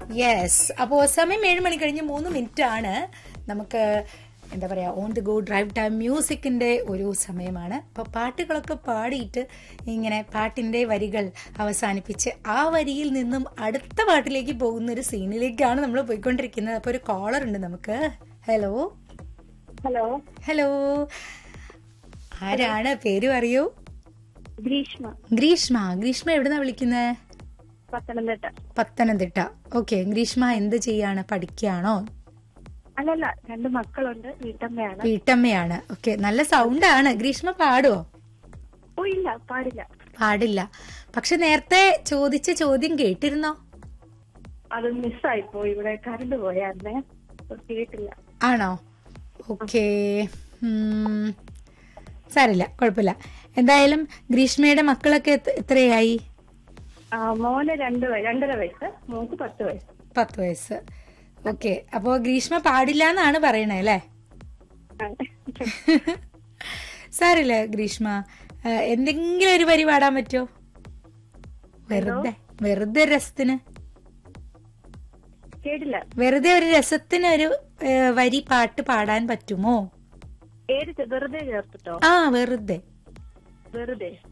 Yes അപ്പോൾ സമയം ഏഴ് മണി കഴിഞ്ഞ് മൂന്ന് മിനിറ്റ് ആണ് നമുക്ക് എന്താ പറയാ on the go drive time മ്യൂസിക്കിന്റെ ഒരു സമയമാണ് അപ്പൊ പാട്ടുകളൊക്കെ പാടിയിട്ട് ഇങ്ങനെ പാട്ടിന്റെ വരികൾ അവസാനിപ്പിച്ച് ആ വരിയിൽ നിന്നും അടുത്ത പാട്ടിലേക്ക് പോകുന്ന ഒരു സീനിലേക്കാണ് നമ്മൾ പോയിക്കൊണ്ടിരിക്കുന്നത് അപ്പൊ ഒരു കോളർ ഉണ്ട് നമുക്ക് ഹലോ ഹലോ ഹലോ ആരാണ് പേര് പറയൂ ഗ്രീഷ്മ ഗ്രീഷ്മ ഗ്രീഷ്മ എവിടുന്നാ വിളിക്കുന്നത് പത്തനംതിട്ട പത്തനംതിട്ട ഓക്കെ ഗ്രീഷ്മ എന്ത് ചെയ്യാണ് പഠിക്കുകയാണോ അല്ലല്ല രണ്ട് മക്കളുണ്ട് വീട്ടമ്മയാണ് വീട്ടമ്മയാണ് ഓക്കെ നല്ല സൗണ്ടാണ് ഗ്രീഷ്മ പാടുവോ ഓ ഇല്ല പാടില്ല പാടില്ല പക്ഷെ നേരത്തെ ചോദിച്ച ചോദ്യം കേട്ടിരുന്നോ അത് മിസ്സായി പോയി ഇവിടെ കറണ്ട് പോയായിരുന്നേ അപ്പൊ കേട്ടില്ല ആണോ ഓക്കെ സാരില്ല കുഴപ്പമില്ല എന്തായാലും ഗ്രീഷ്മയുടെ മക്കളൊക്കെ എത്ര- എത്രയായി ആ, മോന് രണ്ട് വയ- രണ്ടര വയസ്സ് മോക്ക് പത്ത് വയസ്സ് പത്ത് വയസ്സ് ഓക്കെ അപ്പോ ഗ്രീഷ്മ പാടില്ല എന്നാണ് പറയണേ അല്ലേ ആ. സാരില്ല ഗ്രീഷ്മ ആ, എന്തെങ്കിലും ഒരു വരി പാടാൻ പറ്റുമോ വെറുതെ വെറുതെ രസത്തിന് കേട്ടില്ല വെറുതെ ഒരു രസത്തിന് ഒരു ഏ, വരി പാട്ട് പാടാൻ പറ്റുമോ ഏത് ചെ- വെറുതെ ചേർത്തിട്ടോ ആ വെറുതെ വെറുതെ